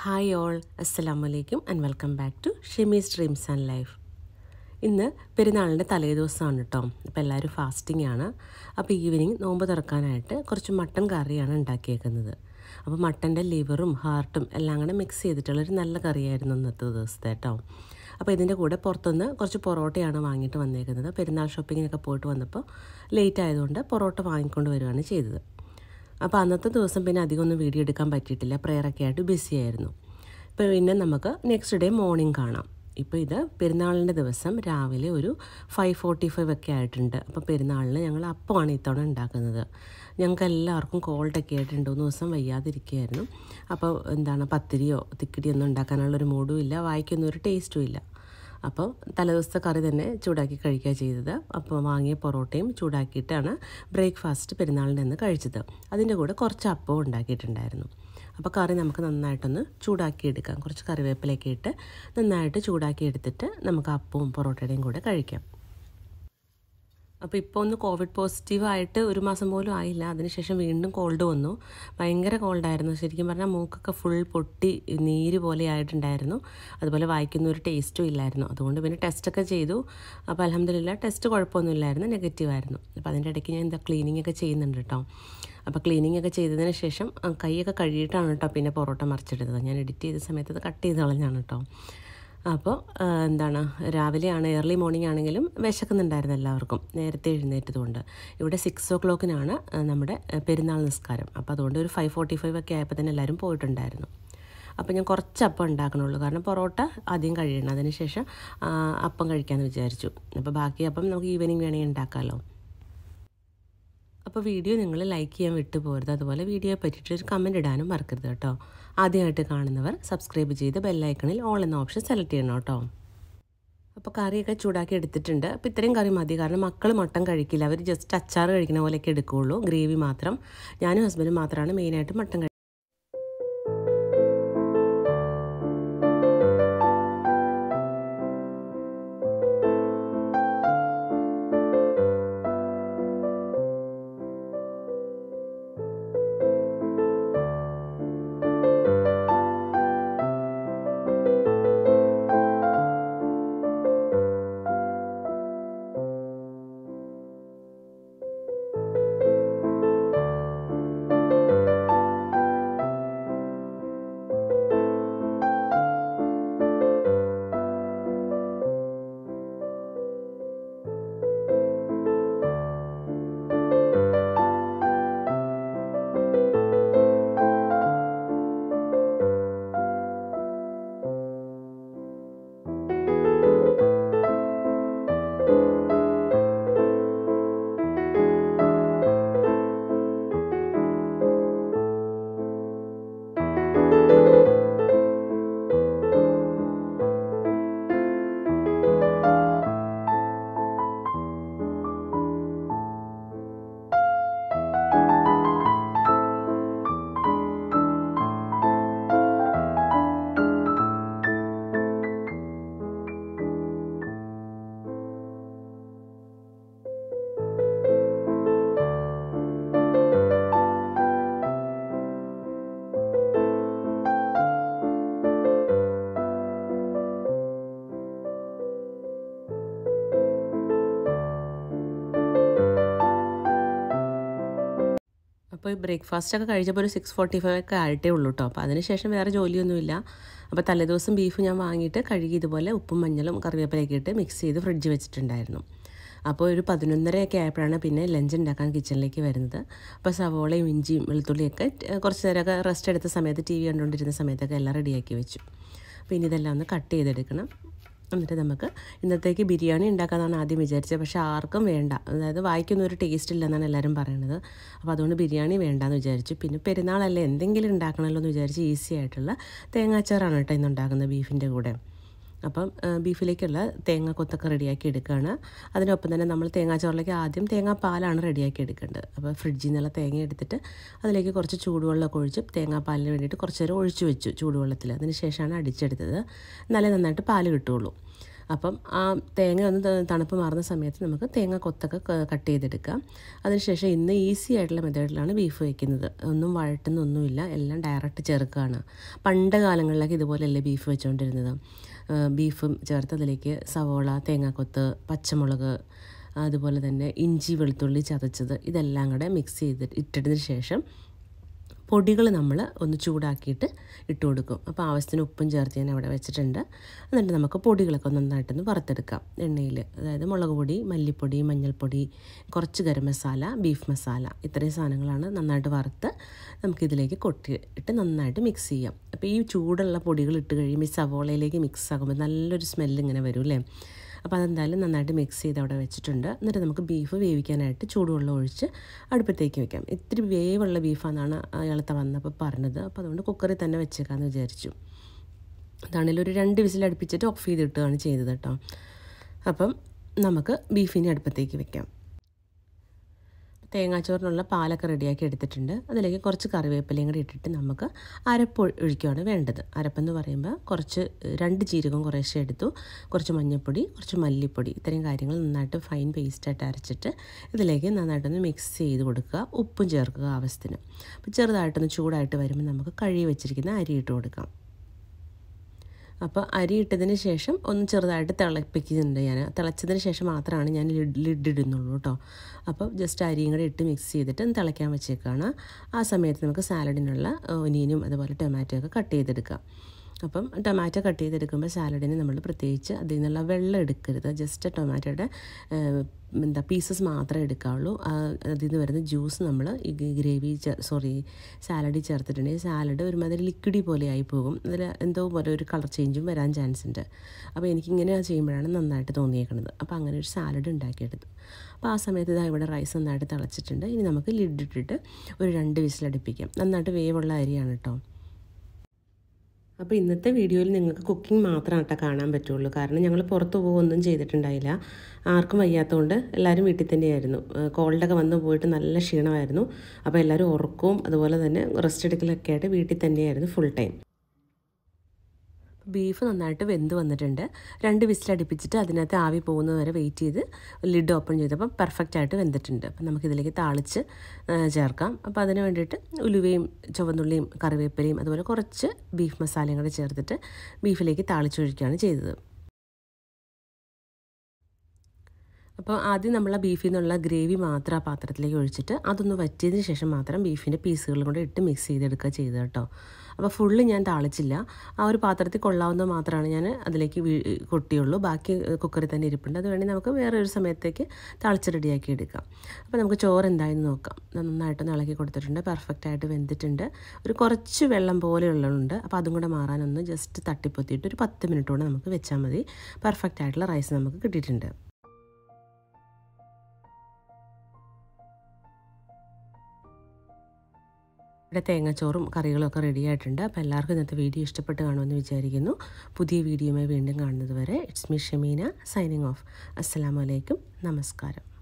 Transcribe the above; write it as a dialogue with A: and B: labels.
A: hi all അസ്സലാം വലൈക്കും and welcome back to Shemi's dreams and life ഇന്ന് പെരുന്നാളിൻ്റെ തലേദിവസമാണ് കേട്ടോ അപ്പോൾ എല്ലാവരും ഫാസ്റ്റിംഗ് ആണ് അപ്പോൾ ഈവനിങ് നോമ്പ് തുറക്കാനായിട്ട് കുറച്ച് മട്ടൻ കറിയാണ് ഉണ്ടാക്കിയേക്കുന്നത് അപ്പോൾ മട്ടൻ്റെ ലിവറും ഹാർട്ടും എല്ലാം കൂടെ മിക്സ് ചെയ്തിട്ടുള്ളൊരു നല്ല കറിയായിരുന്നു ഇന്നത്തെ ദിവസത്തെ കേട്ടോ അപ്പോൾ ഇതിൻ്റെ കൂടെ പുറത്തുനിന്ന് കുറച്ച് പൊറോട്ടയാണ് വാങ്ങിയിട്ട് വന്നേക്കുന്നത് പെരുന്നാൾ ഷോപ്പിങ്ങിനൊക്കെ പോയിട്ട് വന്നപ്പോൾ ലേറ്റ് ആയതുകൊണ്ട് പൊറോട്ട വാങ്ങിക്കൊണ്ട് വരികയാണ് ചെയ്തത് അപ്പോൾ അന്നത്തെ ദിവസം പിന്നെ അധികം ഒന്നും വീഡിയോ എടുക്കാൻ പറ്റിയിട്ടില്ല പ്രെയറൊക്കെ ആയിട്ട് ബിസി ആയിരുന്നു ഇപ്പോൾ പിന്നെ നമുക്ക് നെക്സ്റ്റ് ഡേ മോർണിംഗ് കാണാം ഇപ്പോൾ ഇത് പെരുന്നാളിൻ്റെ ദിവസം രാവിലെ ഒരു ഫൈവ് ഫോർട്ടി ഫൈവ് ഒക്കെ ആയിട്ടുണ്ട് അപ്പോൾ പെരുന്നാളിന് ഞങ്ങൾ അപ്പമാണ് ഇത്തവണ ഉണ്ടാക്കുന്നത് ഞങ്ങൾക്ക് എല്ലാവർക്കും കോൾഡൊക്കെ ആയിട്ട് രണ്ട് മൂന്ന് ദിവസം വയ്യാതിരിക്കുകയായിരുന്നു അപ്പോൾ എന്താണ് പത്തിരിയോ തിക്കിടിയോ ഒന്നും ഉണ്ടാക്കാനുള്ളൊരു മൂഡും ഇല്ല വായിക്കൊന്നും ഒരു ടേസ്റ്റും ഇല്ല അപ്പോൾ തലേദിവസത്തെ കറി തന്നെ ചൂടാക്കി കഴിക്കുക ചെയ്തത് അപ്പോൾ വാങ്ങിയ പൊറോട്ടയും ചൂടാക്കിയിട്ടാണ് ബ്രേക്ക്ഫാസ്റ്റ് പെരുന്നാളിൻ്റെ അന്ന് കഴിച്ചത് അതിൻ്റെ കൂടെ കുറച്ച് അപ്പവും ഉണ്ടാക്കിയിട്ടുണ്ടായിരുന്നു അപ്പോൾ കറി നമുക്ക് നന്നായിട്ടൊന്ന് ചൂടാക്കി എടുക്കാം കുറച്ച് കറിവേപ്പിലയൊക്കെ ഇട്ട് നന്നായിട്ട് ചൂടാക്കി എടുത്തിട്ട് നമുക്ക് അപ്പവും പൊറോട്ടയുടെയും കൂടെ കഴിക്കാം അപ്പോൾ ഇപ്പോൾ ഒന്ന് കോവിഡ് പോസിറ്റീവായിട്ട് ഒരു മാസം പോലും ആയില്ല അതിനുശേഷം വീണ്ടും കോൾഡ് വന്നു ഭയങ്കര കോൾഡായിരുന്നു ശരിക്കും പറഞ്ഞാൽ മൂക്കൊക്കെ ഫുൾ പൊട്ടി നീര് പോലെ ആയിട്ടുണ്ടായിരുന്നു അതുപോലെ വായിക്കുന്ന ഒരു ടേസ്റ്റും ഇല്ലായിരുന്നു അതുകൊണ്ട് പിന്നെ ടെസ്റ്റൊക്കെ ചെയ്തു അപ്പോൾ അലഹമ്മദില്ല ടെസ്റ്റ് കുഴപ്പമൊന്നുമില്ലായിരുന്നു നെഗറ്റീവായിരുന്നു അപ്പോൾ അതിൻ്റെ ഇടയ്ക്ക് ഞാൻ എന്താ ക്ലീനിങ് ഒക്കെ ചെയ്യുന്നുണ്ട് കേട്ടോ അപ്പോൾ ക്ലീനിങ് ഒക്കെ ചെയ്തതിന് ശേഷം കൈയൊക്കെ കഴുകിയിട്ടാണ് കേട്ടോ പിന്നെ പൊറോട്ട മറിച്ചെടുത്തത് ഞാൻ എഡിറ്റ് ചെയ്ത സമയത്ത് അത് കട്ട് ചെയ്ത് കളഞ്ഞാണ് കേട്ടോ അപ്പോൾ എന്താണ് രാവിലെയാണ് ഏർലി മോർണിംഗ് ആണെങ്കിലും വിശക്കുന്നുണ്ടായിരുന്നു എല്ലാവർക്കും നേരത്തെ എഴുന്നേറ്റതുകൊണ്ട് ഇവിടെ സിക്സ് ഓ ക്ലോക്കിനാണ് നമ്മുടെ പെരുന്നാൾ നിസ്കാരം അപ്പോൾ അതുകൊണ്ട് ഒരു ഫൈവ് ഫോർട്ടി ഫൈവ് ഒക്കെ ആയപ്പോൾ തന്നെ എല്ലാവരും പോയിട്ടുണ്ടായിരുന്നു അപ്പോൾ ഞാൻ കുറച്ച് അപ്പം ഉണ്ടാക്കണുള്ളൂ കാരണം പൊറോട്ട ആദ്യം കഴിയണം അതിനുശേഷം അപ്പം കഴിക്കാമെന്ന് വിചാരിച്ചു അപ്പോൾ ബാക്കി അപ്പം നമുക്ക് ഈവനിങ് വേണമെങ്കിൽ ഉണ്ടാക്കാമല്ലോ അപ്പോൾ വീഡിയോ നിങ്ങൾ ലൈക്ക് ചെയ്യാൻ വിട്ടു പോരുത് അതുപോലെ വീഡിയോയെ പറ്റിയിട്ട് ഒരു കമൻറ്റ് ഇടാനും മറക്കരുത് കേട്ടോ ആദ്യമായിട്ട് കാണുന്നവർ സബ്സ്ക്രൈബ് ചെയ്ത് ബെല്ലൈക്കണിൽ ഓൾ എന്ന ഓപ്ഷൻ സെലക്ട് ചെയ്യണം കേട്ടോ അപ്പോൾ കറിയൊക്കെ ചൂടാക്കി എടുത്തിട്ടുണ്ട് അപ്പോൾ ഇത്രയും കറി മതി കാരണം മക്കൾ മട്ടൻ കഴിക്കില്ല അവർ ജസ്റ്റ് അച്ചാർ കഴിക്കുന്ന പോലെയൊക്കെ എടുക്കുകയുള്ളൂ ഗ്രേവി മാത്രം ഞാനും ഹസ്ബൻഡും മാത്രമാണ് മെയിനായിട്ട് മട്ടൻ കഴിക്കുന്നത് അപ്പോൾ ഈ ബ്രേക്ക്ഫാസ്റ്റ് ഒക്കെ കഴിച്ചപ്പോൾ ഒരു സിക്സ് ഫോർട്ടി ഫൈവ് ഒക്കെ ആയിട്ടേ ഉള്ളൂ കേട്ടോ അപ്പോൾ അതിനുശേഷം വേറെ ജോലിയൊന്നുമില്ല അപ്പോൾ തലേദിവസം ബീഫ് ഞാൻ വാങ്ങിയിട്ട് കഴുകി ഇതുപോലെ ഉപ്പും മഞ്ഞളും കറിവേപ്പിലയൊക്കെ ഇട്ട് മിക്സ് ചെയ്ത് ഫ്രിഡ്ജ് വെച്ചിട്ടുണ്ടായിരുന്നു അപ്പോൾ ഒരു പതിനൊന്നരയൊക്കെ ആയപ്പോഴാണ് പിന്നെ ലഞ്ച് ഉണ്ടാക്കാൻ കിച്ചണിലേക്ക് വരുന്നത് അപ്പോൾ സവോളയും ഇഞ്ചിയും വെളുത്തുള്ളിയൊക്കെ കുറച്ച് നേരമൊക്കെ റെസ്റ്റ് എടുത്ത സമയത്ത് ടി വി കണ്ടുകൊണ്ടിരുന്ന സമയത്തൊക്കെ എല്ലാം റെഡിയാക്കി വെച്ചു അപ്പോൾ ഇനി ഇതെല്ലാം ഒന്ന് കട്ട് ചെയ്തെടുക്കണം എന്നിട്ട് നമുക്ക് ഇന്നത്തേക്ക് ബിരിയാണി ഉണ്ടാക്കാമെന്നാണ് ആദ്യം വിചാരിച്ചത് പക്ഷേ ആർക്കും വേണ്ട അതായത് വായിക്കൊന്നും ഒരു ടേസ്റ്റ് ഇല്ലെന്നാണ് എല്ലാവരും പറയണത് അപ്പോൾ അതുകൊണ്ട് ബിരിയാണി വേണ്ടാന്ന് വിചാരിച്ചു പിന്നെ പെരുന്നാളല്ലേ എന്തെങ്കിലും ഉണ്ടാക്കണമല്ലോ എന്ന് വിചാരിച്ച് ഈസി ആയിട്ടുള്ള തേങ്ങാച്ചാറാണ് കേട്ടോ ഇന്ന് ഉണ്ടാക്കുന്നത് ബീഫിൻ്റെ കൂടെ അപ്പം ബീഫിലേക്കുള്ള തേങ്ങ കൊത്തൊക്കെ റെഡിയാക്കി എടുക്കുകയാണ് അതിനൊപ്പം തന്നെ നമ്മൾ തേങ്ങാച്ചോറിലേക്ക് ആദ്യം തേങ്ങാപ്പാലാണ് റെഡിയാക്കി എടുക്കേണ്ടത് അപ്പോൾ ഫ്രിഡ്ജിൽ നിന്നുള്ള തേങ്ങ എടുത്തിട്ട് അതിലേക്ക് കുറച്ച് ചൂടുവെള്ളമൊക്കെ ഒഴിച്ച് തേങ്ങാപ്പാലിന് വേണ്ടിയിട്ട് കുറച്ച് നേരം ഒഴിച്ചു വെച്ചു ചൂടുവെള്ളത്തിൽ അതിന് ശേഷമാണ് അടിച്ചെടുത്തത് എന്നാലേ നന്നായിട്ട് പാല് കിട്ടുകയുള്ളൂ അപ്പം ആ തേങ്ങ ഒന്ന് ത- തണുപ്പ് മാറുന്ന സമയത്ത് നമുക്ക് തേങ്ങ കൊത്തൊക്കെ ക- കട്ട് ചെയ്തെടുക്കാം അതിനുശേഷം ഇന്ന് ഈസി ആയിട്ടുള്ള മെത്തേഡിലാണ് ബീഫ് വയ്ക്കുന്നത് ഒന്നും വഴട്ടുന്നൊന്നുമില്ല എല്ലാം ഡയറക്റ്റ് ചേർക്കുകയാണ് പണ്ട് കാലങ്ങളിലൊക്കെ ഇതുപോലെയല്ലേ ബീഫ് വെച്ചുകൊണ്ടിരുന്നത് ആ, ബീഫും ചേർത്ത് അതിലേക്ക് സവോള തേങ്ങാക്കൊത്ത് പച്ചമുളക് അതുപോലെ തന്നെ ഇഞ്ചി വെളുത്തുള്ളി ചതച്ചത് ഇതെല്ലാം കൂടെ മിക്സ് ചെയ്ത് ഇട്ടതിന് ശേഷം പൊടികൾ നമ്മൾ ഒന്ന് ചൂടാക്കിയിട്ട് ഇട്ട് കൊടുക്കും അപ്പോൾ ആവശ്യത്തിന് ഉപ്പും ചേർത്ത് ഞാൻ അവിടെ വെച്ചിട്ടുണ്ട് എന്നിട്ട് നമുക്ക് പൊടികളൊക്കെ നന്നായിട്ടൊന്ന് വറുത്തെടുക്കാം എണ്ണയിൽ അതായത് മുളക് പൊടി മല്ലിപ്പൊടി മഞ്ഞൾപ്പൊടി കുറച്ച് ഗരം മസാല ബീഫ് മസാല ഇത്രയും സാധനങ്ങളാണ് നന്നായിട്ട് വറുത്ത് നമുക്കിതിലേക്ക് കൊട്ടി ഇട്ട് നന്നായിട്ട് മിക്സ് ചെയ്യാം അപ്പോൾ ഈ ചൂടുള്ള പൊടികൾ ഇട്ട് കഴിയുമ്പോൾ ഈ സവോളയിലേക്ക് മിക്സ് ആകുമ്പോൾ നല്ലൊരു സ്മെല്ല് ഇങ്ങനെ വരും അല്ലേ അപ്പോൾ അതെന്തായാലും നന്നായിട്ട് മിക്സ് ചെയ്ത് അവിടെ വെച്ചിട്ടുണ്ട് എന്നിട്ട് നമുക്ക് ബീഫ് വേവിക്കാനായിട്ട് ചൂടുവെള്ളം ഒഴിച്ച് അടുപ്പത്തേക്ക് വെക്കാം ഇത്തിരി വേവുള്ള ബീഫാണെന്നാണ് അയാളത്തെ വന്നപ്പോൾ പറഞ്ഞത് അപ്പോൾ അതുകൊണ്ട് കുക്കറിൽ തന്നെ വെച്ചേക്കാമെന്ന് വിചാരിച്ചു അതാണെങ്കിൽ ഒരു രണ്ട് വിസിൽ അടുപ്പിച്ചിട്ട് ഓഫ് ചെയ്തിട്ടുകയാണ് ചെയ്തത് കേട്ടോ അപ്പം നമുക്ക് ബീഫിനെ അടുപ്പത്തേക്ക് വെക്കാം തേങ്ങാച്ചോറിനുള്ള പാലൊക്കെ റെഡിയാക്കി എടുത്തിട്ടുണ്ട് അതിലേക്ക് കുറച്ച് കറിവേപ്പിലയും കൂടി ഇട്ടിട്ട് നമുക്ക് അരപ്പ് ഒഴി- ഒഴിക്കുകയാണ് വേണ്ടത് അരപ്പെന്ന് പറയുമ്പോൾ കുറച്ച് രണ്ട് ജീരകം കുറേശ്ശെ എടുത്തു കുറച്ച് മഞ്ഞൾപ്പൊടി കുറച്ച് മല്ലിപ്പൊടി ഇത്രയും കാര്യങ്ങൾ നന്നായിട്ട് ഫൈൻ പേസ്റ്റായിട്ട് അരച്ചിട്ട് ഇതിലേക്ക് നന്നായിട്ടൊന്ന് മിക്സ് ചെയ്ത് കൊടുക്കുക ഉപ്പും ചേർക്കുക ആവശ്യത്തിന് അപ്പോൾ ചെറുതായിട്ടൊന്ന് ചൂടായിട്ട് വരുമ്പോൾ നമുക്ക് കഴുകി വെച്ചിരിക്കുന്ന അരി ഇട്ട് കൊടുക്കാം അപ്പോൾ അരി ഇട്ടതിന് ശേഷം ഒന്ന് ചെറുതായിട്ട് തിളപ്പിക്കുന്നുണ്ട് ഞാൻ തിളച്ചതിന് ശേഷം മാത്രമാണ് ഞാൻ ലിഡ് ലിഡ് ഇടുന്നുള്ളൂ കേട്ടോ അപ്പോൾ ജസ്റ്റ് അരിയും കൂടെ ഇട്ട് മിക്സ് ചെയ്തിട്ട് ഒന്ന് തിളയ്ക്കാൻ വെച്ചേക്കാണ് ആ സമയത്ത് നമുക്ക് സാലഡിനുള്ള ഒനിയനും അതുപോലെ ടൊമാറ്റോ ഒക്കെ കട്ട് ചെയ്തെടുക്കാം അപ്പം ടൊമാറ്റോ കട്ട് ചെയ്തെടുക്കുമ്പോൾ സാലഡിന് നമ്മൾ പ്രത്യേകിച്ച് അതിൽ നിന്നുള്ള വെള്ളം എടുക്കരുത് ജസ്റ്റ് ടൊമാറ്റോയുടെ എന്താ പീസസ് മാത്രമേ എടുക്കാവുള്ളൂ ആ, അതിൽ നിന്ന് വരുന്ന ജ്യൂസ് നമ്മൾ ഈ ഗ്രേവി സോറി സാലഡിൽ ചേർത്തിട്ടുണ്ടെങ്കിൽ സാലഡ് ഒരുമാതിരി ലിക്വിഡി പോലെ ആയി പോകും അതിൽ എന്തോ പോലെ ഒരു കളർ ചേഞ്ചും വരാൻ ചാൻസ് ഉണ്ട് അപ്പോൾ എനിക്കിങ്ങനെ ചെയ്യുമ്പോഴാണ് നന്നായിട്ട് തോന്നിയേക്കുന്നത് അപ്പോൾ അങ്ങനെ ഒരു സാലഡ് ഉണ്ടാക്കിയെടുത്തു അപ്പോൾ ആ സമയത്ത് ഇതാ ഇവിടെ റൈസ് നന്നായിട്ട് തിളച്ചിട്ടുണ്ട് ഇനി നമുക്ക് ലിഡ് ഇട്ടിട്ട് ഒരു രണ്ട് വിസിലടുപ്പിക്കാം നന്നായിട്ട് വേവുള്ള അരിയാണ് കേട്ടോ അപ്പോൾ ഇന്നത്തെ വീഡിയോയിൽ നിങ്ങൾക്ക് കുക്കിംഗ് മാത്രം കേട്ടോ കാണാൻ പറ്റുള്ളൂ കാരണം ഞങ്ങൾ പുറത്ത് പോകുമൊന്നും ചെയ്തിട്ടുണ്ടായില്ല ആർക്കും വയ്യാത്തതുകൊണ്ട് എല്ലാവരും വീട്ടിൽ തന്നെയായിരുന്നു ഏഹ് കോൾഡൊക്കെ വന്ന് പോയിട്ട് നല്ല ക്ഷീണമായിരുന്നു അപ്പോൾ എല്ലാവരും ഉറക്കവും അതുപോലെ തന്നെ റെസ്റ്റ് എടുക്കലൊക്കെ ആയിട്ട് വീട്ടിൽ തന്നെയായിരുന്നു ഫുൾ ടൈം ബീഫ് നന്നായിട്ട് വെന്ത് വന്നിട്ടുണ്ട് രണ്ട് വിസിലടുപ്പിച്ചിട്ട് അതിനകത്ത് ആവി പോകുന്നത് വരെ വെയിറ്റ് ചെയ്ത് ലിഡ് ഓപ്പൺ ചെയ്തപ്പോൾ പെർഫെക്റ്റ് ആയിട്ട് വെന്തിട്ടുണ്ട് അപ്പം നമുക്കിതിലേക്ക് താളിച്ച് ആ, ചേർക്കാം അപ്പോൾ അതിന് വേണ്ടിയിട്ട് ഉലുവയും ചുവന്നുള്ളിയും കറിവേപ്പിലയും അതുപോലെ കുറച്ച് ബീഫ് മസാലയും കൂടെ ചേർത്തിട്ട് ബീഫിലേക്ക് താളിച്ചൊഴിക്കുകയാണ് ചെയ്തത് അപ്പോൾ ആദ്യം നമ്മൾ ആ ബീഫിൽ നിന്നുള്ള ഗ്രേവി മാത്രം ആ പാത്രത്തിലേക്ക് ഒഴിച്ചിട്ട് അതൊന്ന് വറ്റിയതിന് ശേഷം മാത്രം ബീഫിൻ്റെ പീസുകളും കൂടെ ഇട്ട് മിക്സ് ചെയ്തെടുക്കുക ചെയ്തത് കേട്ടോ അപ്പോൾ ഫുള്ള് ഞാൻ താളിച്ചില്ല ആ ഒരു പാത്രത്തിൽ കൊള്ളാവുന്നത് മാത്രമാണ് ഞാൻ അതിലേക്ക് വീ കൊട്ടിയുള്ളൂ ബാക്കി കുക്കറിൽ തന്നെ ഇരിപ്പുണ്ട് അത് വേണ്ടി നമുക്ക് വേറെ ഒരു സമയത്തേക്ക് താളിച്ച് റെഡിയാക്കി എടുക്കാം അപ്പോൾ നമുക്ക് ചോറ് എന്തായെന്ന് നോക്കാം നന്നായിട്ട് ഇളക്കി കൊടുത്തിട്ടുണ്ട് പെർഫെക്റ്റ് ആയിട്ട് വെന്തിട്ടുണ്ട് ഒരു കുറച്ച് വെള്ളം പോലെയുള്ളതുണ്ട് അപ്പോൾ അതും കൂടെ മാറാനൊന്ന് ജസ്റ്റ് തട്ടിപ്പൊത്തിയിട്ട് ഒരു പത്ത് മിനിറ്റ് കൊണ്ട് നമുക്ക് വെച്ചാൽ മതി പെർഫെക്റ്റ് ആയിട്ടുള്ള റൈസ് നമുക്ക് കിട്ടിയിട്ടുണ്ട് ഇവിടെ തേങ്ങാച്ചോറും കറികളും ഒക്കെ റെഡി ആയിട്ടുണ്ട് അപ്പോൾ എല്ലാവർക്കും ഇന്നത്തെ വീഡിയോ ഇഷ്ടപ്പെട്ട് കാണുമെന്ന് വിചാരിക്കുന്നു പുതിയ വീഡിയോയുമായി വീണ്ടും കാണുന്നത് വരെ it's me Shameena signing off അസ്സലാമലൈക്കും നമസ്കാരം